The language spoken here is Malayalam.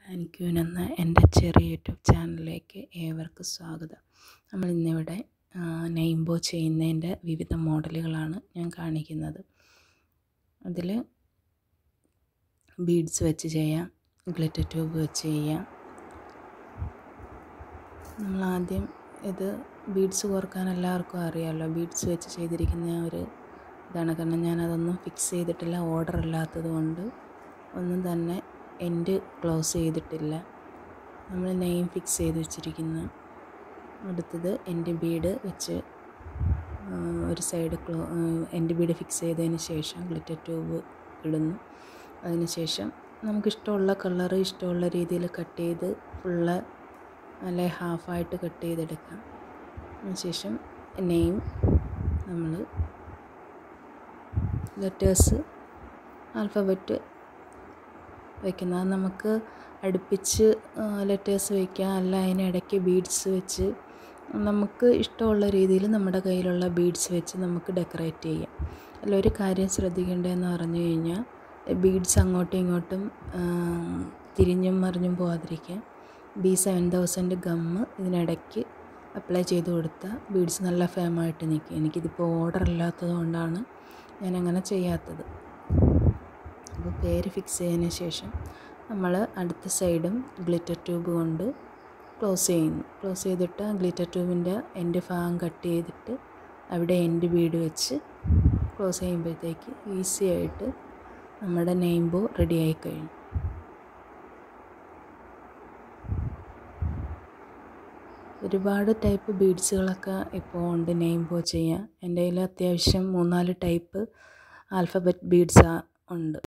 ആൻക്യൂൻ എന്ന എൻ്റെ ചെറിയ യൂട്യൂബ് ചാനലിലേക്ക് ഏവർക്കും സ്വാഗതം നമ്മൾ ഇന്നിവിടെ നെയിംബോ ചെയ്യുന്നതിൻ്റെ വിവിധ മോഡലുകളാണ് ഞാൻ കാണിക്കുന്നത് അതിൽ ബീഡ്സ് വെച്ച് ചെയ്യാം ഗ്ലിറ്റർ ട്യൂബ് വെച്ച് ചെയ്യാം നമ്മൾ ആദ്യം ഇത് ബീഡ്സ് കോർക്കാൻ എല്ലാവർക്കും അറിയാമല്ലോ ബീഡ്സ് വെച്ച് ചെയ്തിരിക്കുന്ന ഒരു ഇതാണ് കാരണം ഞാനതൊന്നും ഫിക്സ് ചെയ്തിട്ടില്ല ഓർഡർ അല്ലാത്തത് കൊണ്ട് ഒന്നും തന്നെ എൻഡ് ക്ലോസ് ചെയ്തിട്ടില്ല നമ്മൾ നെയിം ഫിക്സ് ചെയ്ത് വെച്ചിരിക്കുന്നു അടുത്തത് എൻഡ് ബീഡ് വെച്ച് ഒരു സൈഡ് ക്ലോ എൻഡ് ബീഡ് ഫിക്സ് ചെയ്തതിന് ശേഷം ഗ്ലിറ്റർ ട്യൂബ് ഇടുന്നു അതിനുശേഷം നമുക്കിഷ്ടമുള്ള കളർ ഇഷ്ടമുള്ള രീതിയിൽ കട്ട് ചെയ്ത് ഫുള്ള് അല്ലെ ഹാഫായിട്ട് കട്ട് ചെയ്തെടുക്കാം അതിനുശേഷം നെയിം നമ്മൾ ലെറ്റേഴ്സ് ആൽഫബറ്റ് വയ്ക്കുന്നത് നമുക്ക് അടുപ്പിച്ച് ലെറ്റേഴ്സ് വയ്ക്കാം അല്ല അതിനിടയ്ക്ക് ബീഡ്സ് വെച്ച് നമുക്ക് ഇഷ്ടമുള്ള രീതിയിൽ നമ്മുടെ കയ്യിലുള്ള ബീഡ്സ് വെച്ച് നമുക്ക് ഡെക്കറേറ്റ് ചെയ്യാം അതിലൊരു കാര്യം ശ്രദ്ധിക്കേണ്ടതെന്ന് പറഞ്ഞു കഴിഞ്ഞാൽ ബീഡ്സ് അങ്ങോട്ടും ഇങ്ങോട്ടും തിരിഞ്ഞും മറിഞ്ഞും പോകാതിരിക്കാൻ ബി സെവൻ തൗസൻഡ് ഗമ്മ് ഇതിനിടയ്ക്ക് അപ്ലൈ ചെയ്ത് കൊടുത്താൽ ബീഡ്സ് നല്ല ഫേമായിട്ട് നിൽക്കും എനിക്കിതിപ്പോൾ ഓർഡർ ഇല്ലാത്തത് കൊണ്ടാണ് ഞാനങ്ങനെ ചെയ്യാത്തത് അപ്പോൾ പേര് ഫിക്സ് ചെയ്തതിന് ശേഷം നമ്മൾ അടുത്ത സൈഡും ഗ്ലിറ്റർ ട്യൂബ് കൊണ്ട് ക്ലോസ് ചെയ്യുന്നു ക്ലോസ് ചെയ്തിട്ട് ആ ഗ്ലിറ്റർ ട്യൂബിൻ്റെ എൻഡ് ഭാഗം കട്ട് ചെയ്തിട്ട് അവിടെ എൻഡ് ബീഡ് വെച്ച് ക്ലോസ് ചെയ്യുമ്പോഴത്തേക്ക് ഈസി ആയിട്ട് നമ്മുടെ നെയിംബോ റെഡി ആയി കഴിഞ്ഞു ഒരുപാട് ടൈപ്പ് ബീഡ്സുകളൊക്കെ ഇപ്പോൾ ഉണ്ട് നെയിംബോ ചെയ്യാൻ എൻ്റെ കയ്യിൽ അത്യാവശ്യം മൂന്നാല് ടൈപ്പ് ആൽഫബറ്റ് ബീഡ്സ് ഉണ്ട്